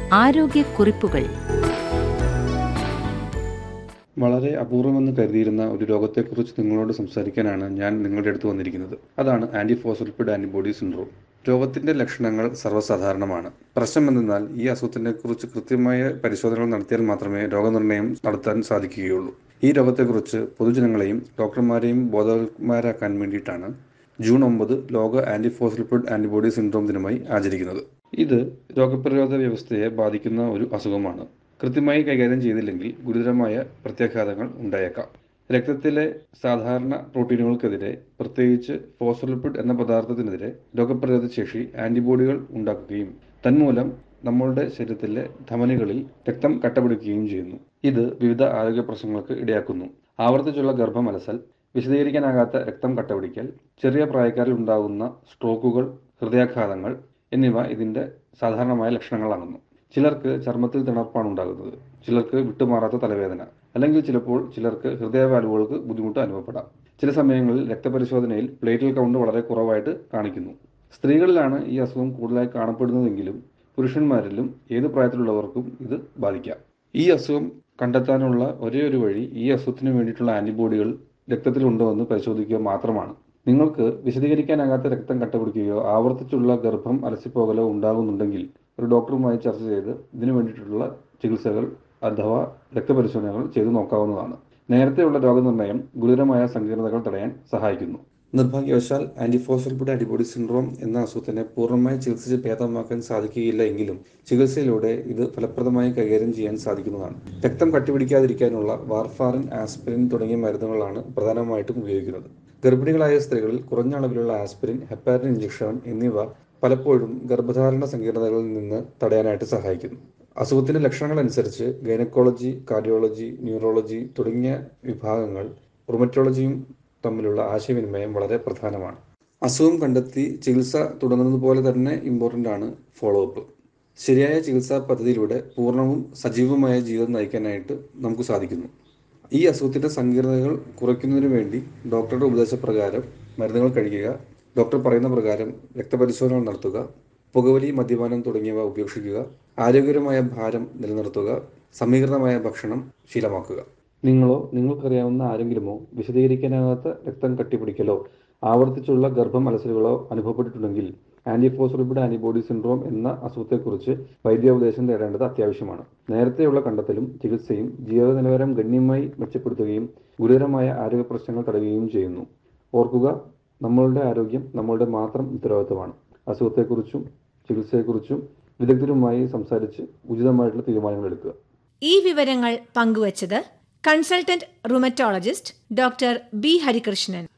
ആരോഗ്യക്കുറിപ്പുകൾ വളരെ അപൂർവമെന്ന് കരുതിയിരുന്ന ഒരു രോഗത്തെക്കുറിച്ച് നിങ്ങളോട് സംസാരിക്കാനാണ് ഞാൻ നിങ്ങളുടെ അടുത്ത് വന്നിരിക്കുന്നത് അതാണ് ആന്റി ഫോസ്ഫോലിപ്പിഡ് ആന്റിബോഡി സിൻഡ്രോം രോഗത്തിന്റെ ലക്ഷണങ്ങൾ സർവ്വസാധാരണമാണ് പ്രശ്നം എന്തെന്നാൽ ഈ അസുഖത്തിനെ കുറിച്ച് കൃത്യമായ പരിശോധനകൾ നടത്തിയാൽ മാത്രമേ രോഗനിർണയം നടത്താൻ സാധിക്കുകയുള്ളൂ ഈ രോഗത്തെക്കുറിച്ച് പൊതുജനങ്ങളെയും ഡോക്ടർമാരെയും ബോധവാന്മാരാക്കാൻ വേണ്ടിയിട്ടാണ് ജൂൺ ഒമ്പത് ലോക ആന്റി ഫോസ്ഫോലിപ്പിഡ് ആന്റിബോഡി സിൻഡ്രോം ദിനമായി ആചരിക്കുന്നത് ഇത് രോഗപ്രതിരോധ വ്യവസ്ഥയെ ബാധിക്കുന്ന ഒരു അസുഖമാണ് കൃത്യമായി കൈകാര്യം ചെയ്തില്ലെങ്കിൽ ഗുരുതരമായ പ്രത്യാഘാതങ്ങൾ ഉണ്ടായേക്കാം രക്തത്തിലെ സാധാരണ പ്രോട്ടീനുകൾക്കെതിരെ പ്രത്യേകിച്ച് ഫോസ്ഫോലിപ്പിഡ് എന്ന പദാർത്ഥത്തിനെതിരെ രോഗപ്രതിരോധ ശേഷി ആന്റിബോഡികൾ ഉണ്ടാക്കുകയും തന്മൂലം നമ്മളുടെ ശരീരത്തിലെ ധമനികളിൽ രക്തം കട്ടപിടിക്കുകയും ചെയ്യുന്നു ഇത് വിവിധ ആരോഗ്യ പ്രശ്നങ്ങൾക്ക് ഇടയാക്കുന്നു ആവർത്തിച്ചുള്ള ഗർഭം അലസൽ വിശദീകരിക്കാനാകാത്ത രക്തം കട്ടപിടിക്കൽ ചെറിയ പ്രായക്കാരിൽ ഉണ്ടാകുന്ന സ്ട്രോക്കുകൾ ഹൃദയാഘാതങ്ങൾ എന്നിവ ഇതിന്റെ സാധാരണമായ ലക്ഷണങ്ങളാകുന്നു ചിലർക്ക് ചർമ്മത്തിൽ തിണർപ്പാണ് ഉണ്ടാകുന്നത് ചിലർക്ക് വിട്ടുമാറാത്ത തലവേദന അല്ലെങ്കിൽ ചിലപ്പോൾ ചിലർക്ക് ഹൃദയവാൽവുകൾക്ക് ബുദ്ധിമുട്ട് അനുഭവപ്പെടാം ചില സമയങ്ങളിൽ രക്തപരിശോധനയിൽ പ്ലേറ്റിൽ കൗണ്ട് വളരെ കുറവായിട്ട് കാണിക്കുന്നു സ്ത്രീകളിലാണ് ഈ അസുഖം കൂടുതലായി കാണപ്പെടുന്നതെങ്കിലും പുരുഷന്മാരിലും ഏത് പ്രായത്തിലുള്ളവർക്കും ഇത് ബാധിക്കാം ഈ അസുഖം കണ്ടെത്താനുള്ള ഒരേ ഒരു വഴി ഈ അസുഖത്തിന് വേണ്ടിയിട്ടുള്ള ആന്റിബോഡികൾ രക്തത്തിലുണ്ടോ എന്ന് പരിശോധിക്കുക മാത്രമാണ് നിങ്ങൾക്ക് വിശദീകരിക്കാനാകാത്ത രക്തം കട്ടപിടിക്കുകയോ ആവർത്തിച്ചുള്ള ഗർഭം അലസിപ്പോകലോ ഉണ്ടാകുന്നുണ്ടെങ്കിൽ ഒരു ഡോക്ടറുമായി ചർച്ച ചെയ്ത് ഇതിനു വേണ്ടിയിട്ടുള്ള ചികിത്സകൾ അഥവാ രക്തപരിശോധനകൾ ചെയ്തു നോക്കാവുന്നതാണ് നേരത്തെയുള്ള രോഗനിർണയം ഗുരുതരമായ സങ്കീർണതകൾ തടയാൻ സഹായിക്കുന്നു നിർഭാഗ്യവശാൽ ആന്റിഫോസ്ഫോലിപ്പിഡ് ആന്റിബോഡി സിൻഡ്രോം എന്ന അസുഖത്തിനെ പൂർണ്ണമായി ചികിത്സിച്ച് ഭേദമാക്കാൻ സാധിക്കുകയില്ല എങ്കിലും ചികിത്സയിലൂടെ ഇത് ഫലപ്രദമായി കൈകാര്യം ചെയ്യാൻ സാധിക്കുന്നതാണ് രക്തം കട്ടിപിടിക്കാതിരിക്കാനുള്ള വാർഫാറിൻ ആസ്പിരിൻ തുടങ്ങിയ മരുന്നുകളാണ് പ്രധാനമായിട്ടും ഉപയോഗിക്കുന്നത് ഗർഭിണികളായ സ്ത്രീകളിൽ കുറഞ്ഞ അളവിലുള്ള ആസ്പിരിൻ ഹെപ്പാരിൻ ഇഞ്ചക്ഷൻ എന്നിവ പലപ്പോഴും ഗർഭധാരണ സങ്കീർണതകളിൽ നിന്ന് തടയാനായിട്ട് സഹായിക്കുന്നു അസുഖത്തിന്റെ ലക്ഷണങ്ങൾ അനുസരിച്ച് ഗൈനക്കോളജി കാർഡിയോളജി ന്യൂറോളജി തുടങ്ങിയ വിഭാഗങ്ങൾ റുമറ്റോളജിയും തമ്മിലുള്ള ആശയവിനിമയം വളരെ പ്രധാനമാണ് അസുഖം കണ്ടെത്തി ചികിത്സ തുടങ്ങുന്നത് പോലെ തന്നെ ഇമ്പോർട്ടൻ്റ് ആണ് ഫോളോ അപ്പ് ശരിയായ ചികിത്സാ പദ്ധതിയിലൂടെ പൂർണ്ണവും സജീവമായ ജീവിതം നയിക്കാനായിട്ട് നമുക്ക് സാധിക്കുന്നു ഈ അസുഖത്തിന്റെ സങ്കീർണതകൾ കുറയ്ക്കുന്നതിന് വേണ്ടി ഡോക്ടറുടെ ഉപദേശപ്രകാരം മരുന്നുകൾ കഴിക്കുക ഡോക്ടർ പറയുന്ന പ്രകാരം രക്തപരിശോധനകൾ നടത്തുക പുകവലി മദ്യപാനം തുടങ്ങിയവ ഉപേക്ഷിക്കുക ആരോഗ്യകരമായ ഭാരം നിലനിർത്തുക സമീകൃതമായ ഭക്ഷണം ശീലമാക്കുക നിങ്ങളോ നിങ്ങൾക്കറിയാവുന്ന ആരെങ്കിലുമോ വിശദീകരിക്കാനാകാത്ത രക്തം കട്ടിപ്പിടിക്കലോ ആവർത്തിച്ചുള്ള ഗർഭം അലസലുകളോ അനുഭവപ്പെട്ടിട്ടുണ്ടെങ്കിൽ ആന്റിഫോസ്ഫോലിപ്പിഡ് ആന്റിബോഡി സിൻഡ്രോം എന്ന അസുഖത്തെക്കുറിച്ച് വൈദ്യോപദേശം തേടേണ്ടത് അത്യാവശ്യമാണ് നേരത്തെയുള്ള കണ്ടെത്തലും ചികിത്സയും ജീവിത നിലവാരം ഗണ്യമായി മെച്ചപ്പെടുത്തുകയും ഗുരുതരമായ ആരോഗ്യ പ്രശ്നങ്ങൾ തടയുകയും ചെയ്യുന്നു ഓർക്കുക നമ്മളുടെ ആരോഗ്യം നമ്മളുടെ മാത്രം ഉത്തരവാദിത്തമാണ് അസുഖത്തെക്കുറിച്ചും ചികിത്സയെക്കുറിച്ചും വിദഗ്ധരുമായി സംസാരിച്ച് ഉചിതമായിട്ടുള്ള തീരുമാനങ്ങൾ എടുക്കുക ഈ വിവരങ്ങൾ പങ്കുവച്ചത് consultant rheumatologist doctor B Harikrishnan